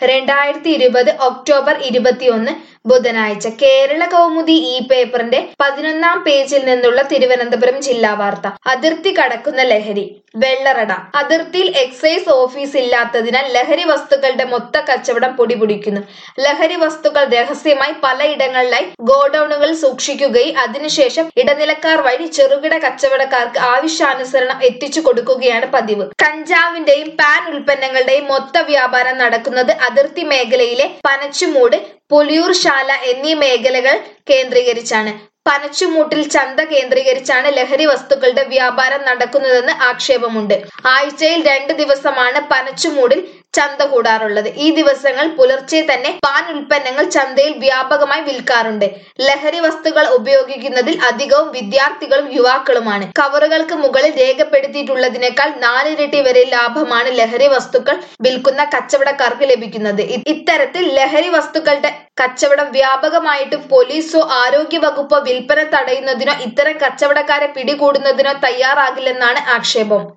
രണ്ടായിരത്തി ഇരുപത് ഒക്ടോബർ ഇരുപത്തിയൊന്ന് ബുധനാഴ്ച കേരള കൗമുദി ഈ പേപ്പറിന്റെ പതിനൊന്നാം പേജിൽ നിന്നുള്ള തിരുവനന്തപുരം ജില്ലാ വാർത്ത അതിർത്തി കടക്കുന്ന ലഹരി വെള്ളറട അതിർത്തിയിൽ എക്സൈസ് ഓഫീസ് ഇല്ലാത്തതിനാൽ ലഹരി വസ്തുക്കളുടെ മൊത്ത കച്ചവടം പൊടിപൊടിക്കുന്നു ലഹരി വസ്തുക്കൾ രഹസ്യമായി പലയിടങ്ങളിലായി ഗോഡൌണുകളിൽ സൂക്ഷിക്കുകയും അതിനുശേഷം ഇടനിലക്കാർ വഴി ചെറുകിട കച്ചവടക്കാർക്ക് ആവശ്യാനുസരണം എത്തിച്ചു കൊടുക്കുകയാണ് പതിവ് കഞ്ചാവിന്റെയും പാൻ ഉൽപ്പന്നങ്ങളുടെയും മൊത്ത വ്യാപാരം നടക്കുന്നത് അതിർത്തി മേഖലയിലെ പനച്ചുമൂട് പുലിയൂർ ശാല എന്നീ മേഖലകൾ കേന്ദ്രീകരിച്ചാണ് പനച്ചുമൂട്ടിൽ ചന്ത കേന്ദ്രീകരിച്ചാണ് ലഹരി വസ്തുക്കളുടെ വ്യാപാരം നടക്കുന്നതെന്ന് ആക്ഷേപമുണ്ട് ആഴ്ചയിൽ രണ്ട് ദിവസമാണ് പനച്ചുമൂടിൽ ചന്ത കൂടാറുള്ളത് ഈ ദിവസങ്ങൾ പുലർച്ചെ തന്നെ പാൻ ഉൽപ്പന്നങ്ങൾ ചന്തയിൽ വ്യാപകമായി വിൽക്കാറുണ്ട് ലഹരി വസ്തുക്കൾ ഉപയോഗിക്കുന്നതിൽ അധികവും വിദ്യാർത്ഥികളും യുവാക്കളുമാണ് കവറുകൾക്ക് മുകളിൽ രേഖപ്പെടുത്തിയിട്ടുള്ളതിനേക്കാൾ നാലിരട്ടി വരെ ലാഭമാണ് ലഹരി വസ്തുക്കൾ വിൽക്കുന്ന കച്ചവടക്കാർക്ക് ലഭിക്കുന്നത് ഇ- ഇത്തരത്തിൽ ലഹരി വസ്തുക്കളുടെ കച്ചവടം വ്യാപകമായിട്ടും പോലീസോ ആരോഗ്യ വകുപ്പോ വിൽപ്പന തടയുന്നതിനോ ഇത്തരം കച്ചവടക്കാരെ പിടികൂടുന്നതിനോ തയ്യാറാകില്ലെന്നാണ് ആക്ഷേപം